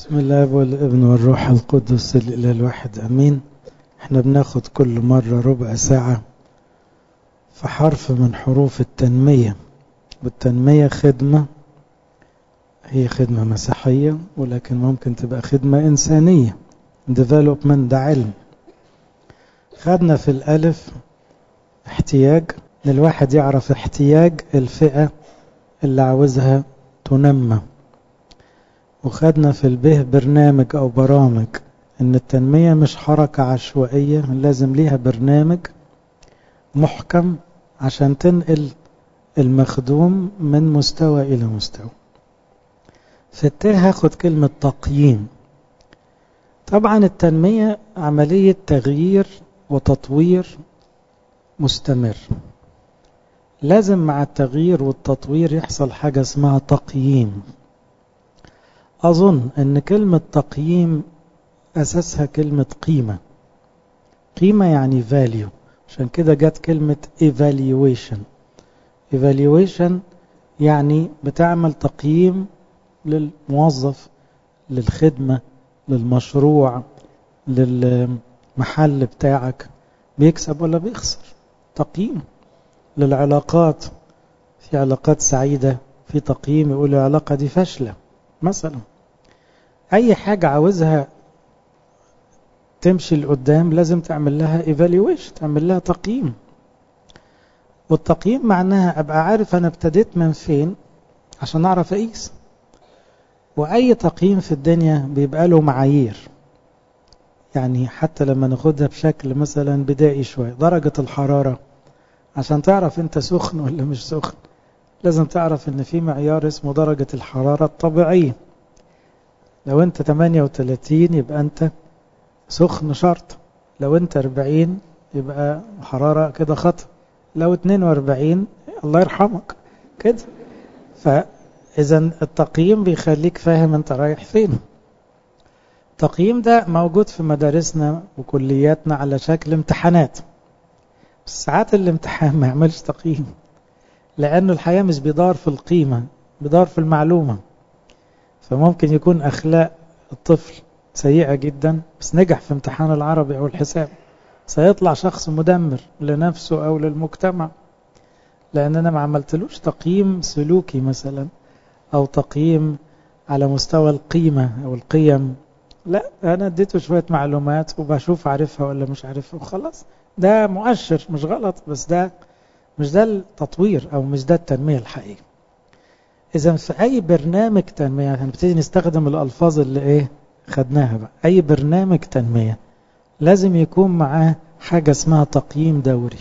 بسم الله والابن والروح القدس الإله الواحد أمين احنا بناخد كل مرة ربع ساعة في حرف من حروف التنمية والتنمية خدمة هي خدمة مسيحية ولكن ممكن تبقى خدمة إنسانية development ده علم خدنا في الألف احتياج ان الواحد يعرف احتياج الفئة اللي عاوزها تنمى وخدنا في البه برنامج او برامج ان التنمية مش حركة عشوائية لازم ليها برنامج محكم عشان تنقل المخدوم من مستوى الى مستوى في التاء هاخد كلمة تقييم طبعا التنمية عملية تغيير وتطوير مستمر لازم مع التغيير والتطوير يحصل حاجة اسمها تقييم أظن أن كلمة تقييم أساسها كلمة قيمة قيمة يعني value عشان كده جت كلمة evaluation evaluation يعني بتعمل تقييم للموظف للخدمة للمشروع للمحل بتاعك بيكسب ولا بيخسر تقييم للعلاقات في علاقات سعيدة في تقييم يقول العلاقة دي فاشلة مثلا أي حاجة عاوزها تمشي لقدام لازم تعمل لها evaluation تعمل لها تقييم والتقييم معناها أبقى عارف أنا ابتديت من فين عشان أعرف أقيس وأي تقييم في الدنيا بيبقى له معايير يعني حتى لما ناخدها بشكل مثلا بدائي شوية درجة الحرارة عشان تعرف انت سخن ولا مش سخن لازم تعرف ان في معيار اسمه درجة الحرارة الطبيعية لو انت 38 يبقى انت سخن شرط لو انت 40 يبقى حرارة كده خطأ لو 42 الله يرحمك كده فإذا التقييم بيخليك فاهم انت رايح فين التقييم ده موجود في مدارسنا وكلياتنا على شكل امتحانات بس ساعات الامتحان ما يعملش تقييم لأنه الحياة مش بيدار في القيمة بيدار في المعلومة فممكن يكون أخلاق الطفل سيئة جدا بس نجح في امتحان العربي أو الحساب سيطلع شخص مدمر لنفسه أو للمجتمع لأن أنا ما عملتلوش تقييم سلوكي مثلا أو تقييم على مستوى القيمة أو القيم لا أنا اديته شوية معلومات وبشوف عارفها ولا مش عارفها وخلاص ده مؤشر مش غلط بس ده مش ده التطوير أو مش ده التنمية الحقيقية إذا في أي برنامج تنمية هنبتدي نستخدم الألفاظ اللي إيه خدناها بقى أي برنامج تنمية لازم يكون معاه حاجة اسمها تقييم دوري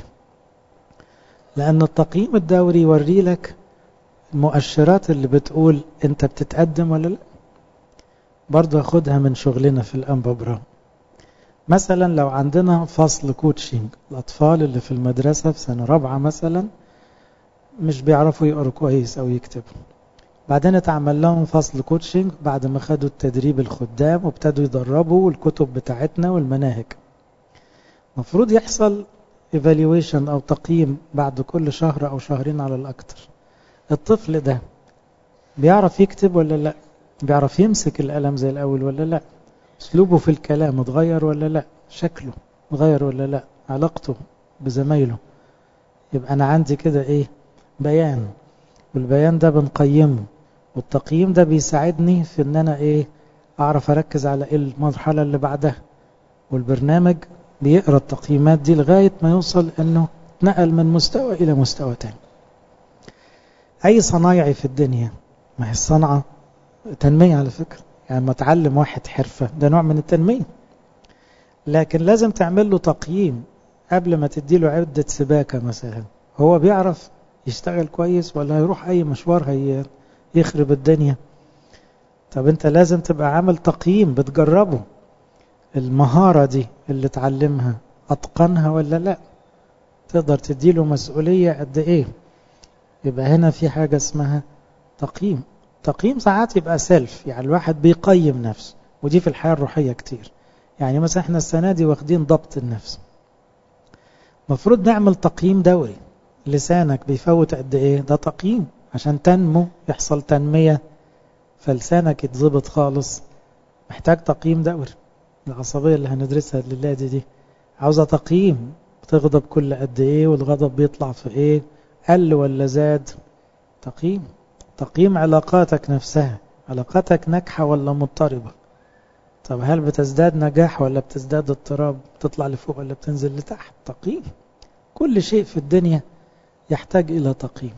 لأن التقييم الدوري يوري لك المؤشرات اللي بتقول أنت بتتقدم ولا لا برضه أخدها من شغلنا في الأنبابرا مثلا لو عندنا فصل كوتشنج الأطفال اللي في المدرسة في سنة رابعة مثلا مش بيعرفوا يقروا كويس أو يكتبوا بعدين اتعمل لهم فصل كوتشنج بعد ما خدوا التدريب الخدام وابتدوا يدربوا الكتب بتاعتنا والمناهج مفروض يحصل evaluation أو تقييم بعد كل شهر أو شهرين على الأكتر الطفل ده بيعرف يكتب ولا لا بيعرف يمسك القلم زي الأول ولا لا اسلوبه في الكلام اتغير ولا لا شكله اتغير ولا لا علاقته بزمايله يبقى انا عندي كده ايه بيان والبيان ده بنقيمه والتقييم ده بيساعدني في ان انا ايه اعرف اركز على ايه المرحلة اللي بعدها والبرنامج بيقرا التقييمات دي لغاية ما يوصل انه نقل من مستوى الى مستوى تاني اي صنايعي في الدنيا ما هي الصنعة تنمية على فكرة يعني ما تعلم واحد حرفة ده نوع من التنمية لكن لازم تعمل له تقييم قبل ما تدي له عدة سباكة مثلا هو بيعرف يشتغل كويس ولا هيروح أي مشوار هي يخرب الدنيا طب انت لازم تبقى عامل تقييم بتجربه المهارة دي اللي تعلمها أتقنها ولا لا تقدر تدي له مسؤولية قد ايه يبقى هنا في حاجة اسمها تقييم تقييم ساعات يبقى سيلف يعني الواحد بيقيم نفسه ودي في الحياة الروحية كتير يعني مثلا احنا السنة دي واخدين ضبط النفس مفروض نعمل تقييم دوري لسانك بيفوت قد ايه ده تقييم عشان تنمو يحصل تنمية فلسانك يتظبط خالص محتاج تقييم دوري العصبية اللي هندرسها الليلة دي دي عاوزة تقييم بتغضب كل قد ايه والغضب بيطلع في ايه قل ولا زاد تقييم تقييم علاقاتك نفسها علاقاتك ناجحة ولا مضطربة طب هل بتزداد نجاح ولا بتزداد اضطراب بتطلع لفوق ولا بتنزل لتحت تقييم كل شيء في الدنيا يحتاج إلى تقييم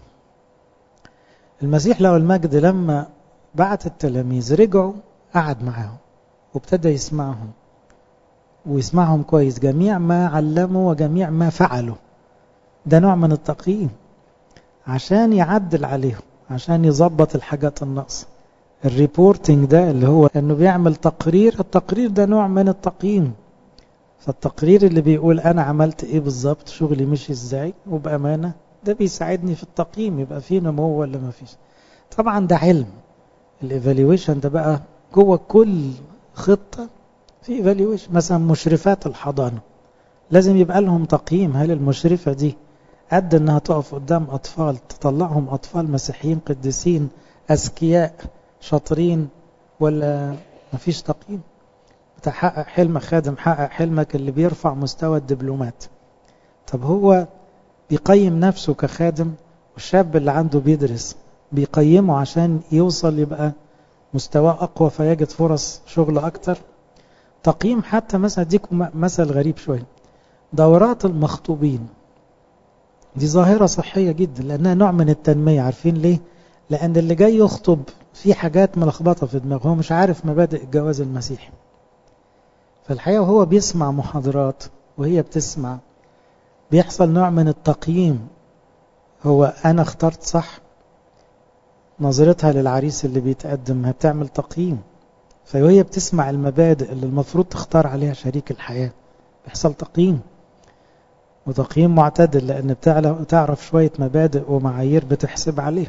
المسيح له المجد لما بعت التلاميذ رجعوا قعد معاهم وابتدى يسمعهم ويسمعهم كويس جميع ما علموا وجميع ما فعلوا ده نوع من التقييم عشان يعدل عليهم عشان يظبط الحاجات الناقصه الريبورتنج ده اللي هو انه بيعمل تقرير التقرير ده نوع من التقييم فالتقرير اللي بيقول انا عملت ايه بالظبط شغلي مشي ازاي وبامانه ده بيساعدني في التقييم يبقى في نمو ولا ما فيش طبعا ده علم الايفالويشن ده بقى جوه كل خطه في ايفالويشن مثلا مشرفات الحضانه لازم يبقى لهم تقييم هل المشرفه دي قد انها تقف قدام اطفال تطلعهم اطفال مسيحيين قديسين اذكياء شاطرين ولا مفيش تقييم تحقق حلم خادم حقق حلمك اللي بيرفع مستوى الدبلومات طب هو بيقيم نفسه كخادم والشاب اللي عنده بيدرس بيقيمه عشان يوصل يبقى مستواه أقوى فيجد فرص شغل أكتر تقييم حتى مثلا اديكم مثل غريب شوية دورات المخطوبين دي ظاهرة صحية جدا لأنها نوع من التنمية عارفين ليه؟ لأن اللي جاي يخطب في حاجات ملخبطة في دماغه هو مش عارف مبادئ الجواز المسيحي فالحقيقة وهو بيسمع محاضرات وهي بتسمع بيحصل نوع من التقييم هو أنا اخترت صح نظرتها للعريس اللي بيتقدم هتعمل تقييم فهي بتسمع المبادئ اللي المفروض تختار عليها شريك الحياة بيحصل تقييم وتقييم معتدل لأن بتعرف شوية مبادئ ومعايير بتحسب عليه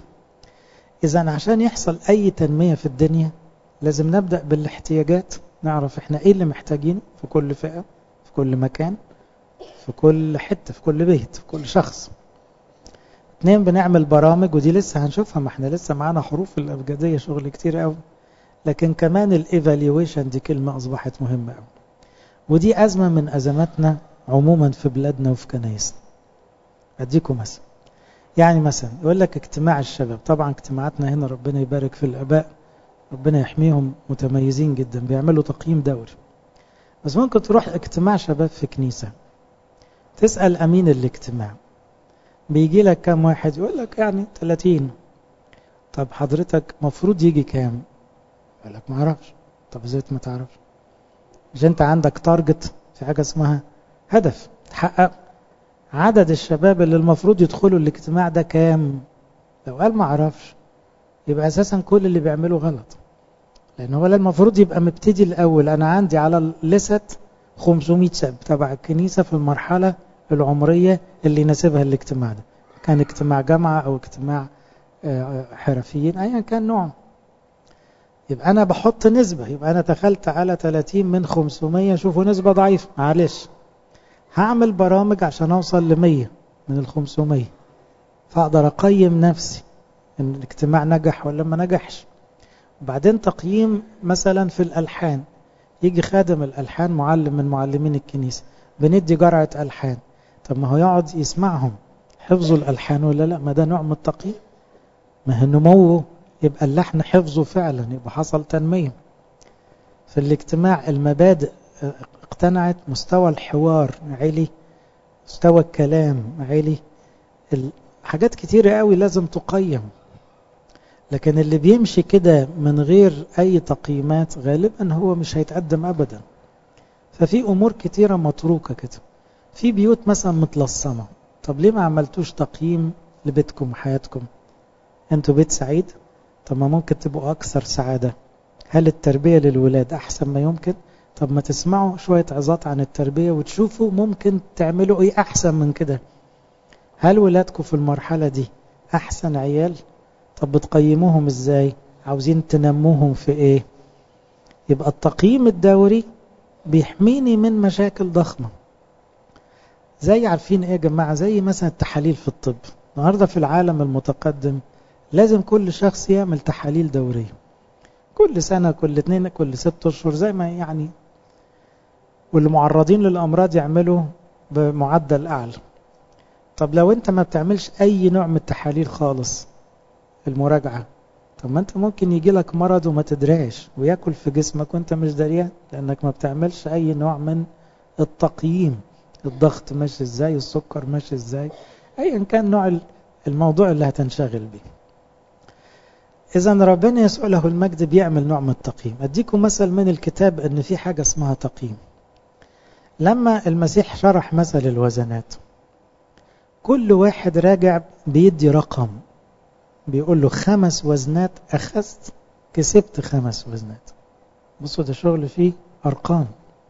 إذا عشان يحصل أي تنمية في الدنيا لازم نبدأ بالاحتياجات نعرف احنا ايه اللي محتاجينه في كل فئة في كل مكان في كل حتة في كل بيت في كل شخص اتنين بنعمل برامج ودي لسه هنشوفها ما احنا لسه معانا حروف الأبجدية شغل كتير قوي لكن كمان الايفالويشن دي كلمة أصبحت مهمة قوي ودي أزمة من أزماتنا عموما في بلادنا وفي كنايسنا أديكم مثلا يعني مثلا يقول لك اجتماع الشباب طبعا اجتماعاتنا هنا ربنا يبارك في الآباء ربنا يحميهم متميزين جدا بيعملوا تقييم دوري بس ممكن تروح اجتماع شباب في كنيسة تسأل أمين الاجتماع بيجي لك كام واحد يقول لك يعني 30 طب حضرتك مفروض يجي كام يقول لك ما اعرفش طب ازاي ما تعرفش مش انت عندك تارجت في حاجة اسمها هدف تحقق عدد الشباب اللي المفروض يدخلوا الاجتماع ده كام لو قال ما اعرفش يبقى اساسا كل اللي بيعمله غلط لان هو المفروض يبقى مبتدي الاول انا عندي على الليست 500 شاب تبع الكنيسه في المرحله العمريه اللي يناسبها الاجتماع ده كان اجتماع جامعه او اجتماع حرفيين ايا كان نوعه يبقى انا بحط نسبه يبقى انا دخلت على 30 من 500 شوفوا نسبه ضعيفه معلش هعمل برامج عشان اوصل ل 100 من ال 500 فاقدر اقيم نفسي ان الاجتماع نجح ولا ما نجحش وبعدين تقييم مثلا في الالحان يجي خادم الالحان معلم من معلمين الكنيسه بندي جرعه الحان طب ما هو يقعد يسمعهم حفظوا الالحان ولا لا ما ده نوع من التقييم ما هي نموه يبقى اللحن حفظه فعلا يبقى حصل تنميه في الاجتماع المبادئ اقتنعت مستوى الحوار عالي مستوى الكلام عالي حاجات كتيرة قوي لازم تقيم لكن اللي بيمشي كده من غير أي تقييمات غالبا هو مش هيتقدم أبدا ففي أمور كتيرة متروكة كده في بيوت مثلا متلصمة طب ليه ما عملتوش تقييم لبيتكم حياتكم انتوا بيت سعيد طب ما ممكن تبقوا أكثر سعادة هل التربية للولاد أحسن ما يمكن طب ما تسمعوا شوية عظات عن التربية وتشوفوا ممكن تعملوا ايه أحسن من كده هل ولادكم في المرحلة دي أحسن عيال طب بتقيموهم ازاي عاوزين تنموهم في ايه يبقى التقييم الدوري بيحميني من مشاكل ضخمة زي عارفين ايه يا جماعة زي مثلا التحاليل في الطب النهاردة في العالم المتقدم لازم كل شخص يعمل تحاليل دورية كل سنة كل اتنين كل ست اشهر زي ما يعني واللي معرضين للأمراض يعملوا بمعدل أعلى طب لو انت ما بتعملش أي نوع من التحاليل خالص المراجعة طب ما انت ممكن يجي لك مرض وما تدريش وياكل في جسمك وانت مش دريان لأنك ما بتعملش أي نوع من التقييم الضغط ماشي ازاي السكر ماشي ازاي ايا كان نوع الموضوع اللي هتنشغل بيه اذا ربنا يسوع له المجد بيعمل نوع من التقييم اديكم مثل من الكتاب ان في حاجة اسمها تقييم لما المسيح شرح مثل الوزنات كل واحد راجع بيدي رقم بيقول له خمس وزنات اخذت كسبت خمس وزنات بصوا ده شغل فيه ارقام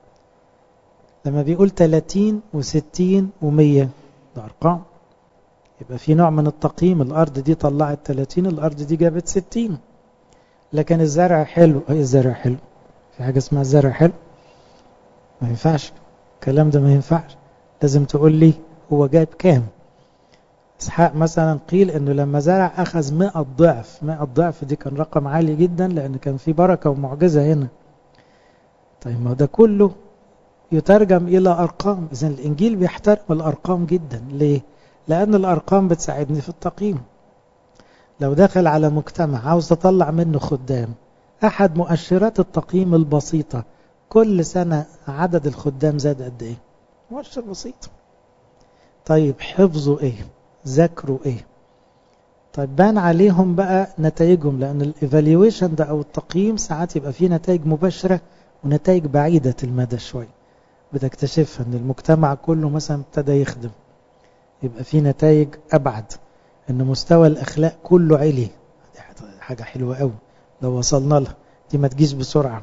لما بيقول 30 و60 و100 ده ارقام يبقى في نوع من التقييم الارض دي طلعت 30 الارض دي جابت 60 لكن الزرع حلو اي الزرع حلو في حاجه اسمها الزرع حلو ما ينفعش الكلام ده ما ينفعش لازم تقول لي هو جايب كام اسحاق مثلا قيل انه لما زرع اخذ 100 ضعف 100 ضعف دي كان رقم عالي جدا لان كان في بركه ومعجزه هنا طيب ما ده كله يترجم إلى أرقام إذن الإنجيل بيحترم الأرقام جدا ليه؟ لأن الأرقام بتساعدني في التقييم لو داخل على مجتمع عاوز تطلع منه خدام أحد مؤشرات التقييم البسيطة كل سنة عدد الخدام زاد قد إيه؟ مؤشر بسيط طيب حفظوا إيه؟ ذاكروا إيه؟ طيب بان عليهم بقى نتائجهم لأن الإيفاليويشن ده أو التقييم ساعات يبقى فيه نتائج مباشرة ونتائج بعيدة المدى شوي بتكتشفها ان المجتمع كله مثلا ابتدى يخدم يبقى في نتائج ابعد ان مستوى الاخلاق كله عالي دي حاجه حلوه قوي لو وصلنا لها دي ما تجيش بسرعه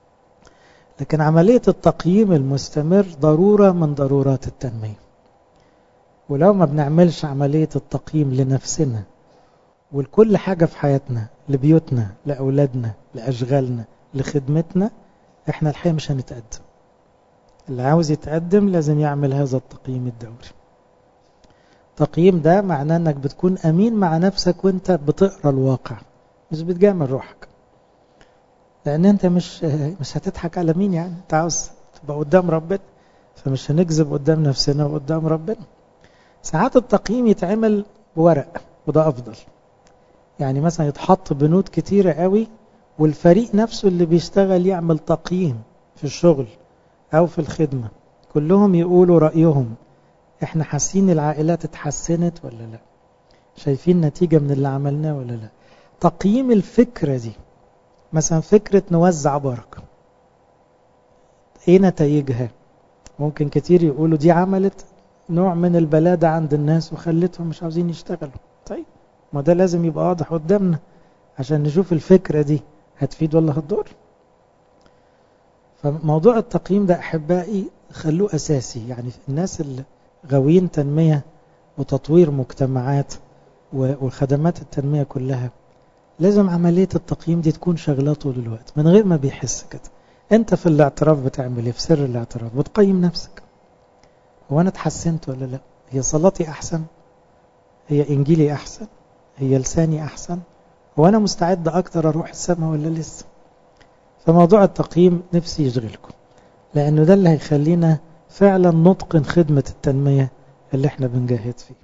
لكن عمليه التقييم المستمر ضروره من ضرورات التنميه ولو ما بنعملش عمليه التقييم لنفسنا ولكل حاجه في حياتنا لبيوتنا لاولادنا لاشغالنا لخدمتنا احنا الحقيقه مش هنتقدم اللي عاوز يتقدم لازم يعمل هذا التقييم الدوري التقييم ده معناه انك بتكون امين مع نفسك وانت بتقرا الواقع مش بتجامل روحك لان انت مش مش هتضحك على مين يعني انت عاوز تبقى قدام ربنا فمش هنكذب قدام نفسنا وقدام ربنا ساعات التقييم يتعمل بورق وده افضل يعني مثلا يتحط بنود كتيرة قوي والفريق نفسه اللي بيشتغل يعمل تقييم في الشغل أو في الخدمة كلهم يقولوا رأيهم احنا حاسين العائلات اتحسنت ولا لا شايفين نتيجة من اللي عملناه ولا لا تقييم الفكرة دي مثلا فكرة نوزع بركة ايه نتائجها ممكن كتير يقولوا دي عملت نوع من البلادة عند الناس وخلتهم مش عاوزين يشتغلوا طيب ما ده لازم يبقى واضح قدامنا عشان نشوف الفكرة دي هتفيد ولا هتضر فموضوع التقييم ده أحبائي خلوه أساسي يعني الناس اللي غاويين تنمية وتطوير مجتمعات وخدمات التنمية كلها لازم عملية التقييم دي تكون شغلة طول الوقت من غير ما بيحس كده انت في الاعتراف بتعمل ايه في سر الاعتراف بتقيم نفسك هو انا اتحسنت ولا لا هي صلاتي احسن هي انجيلي احسن هي لساني احسن هو انا مستعد اكتر اروح السماء ولا لسه فموضوع التقييم نفسي يشغلكم لانه ده اللي هيخلينا فعلا نتقن خدمة التنمية اللي احنا بنجاهد فيه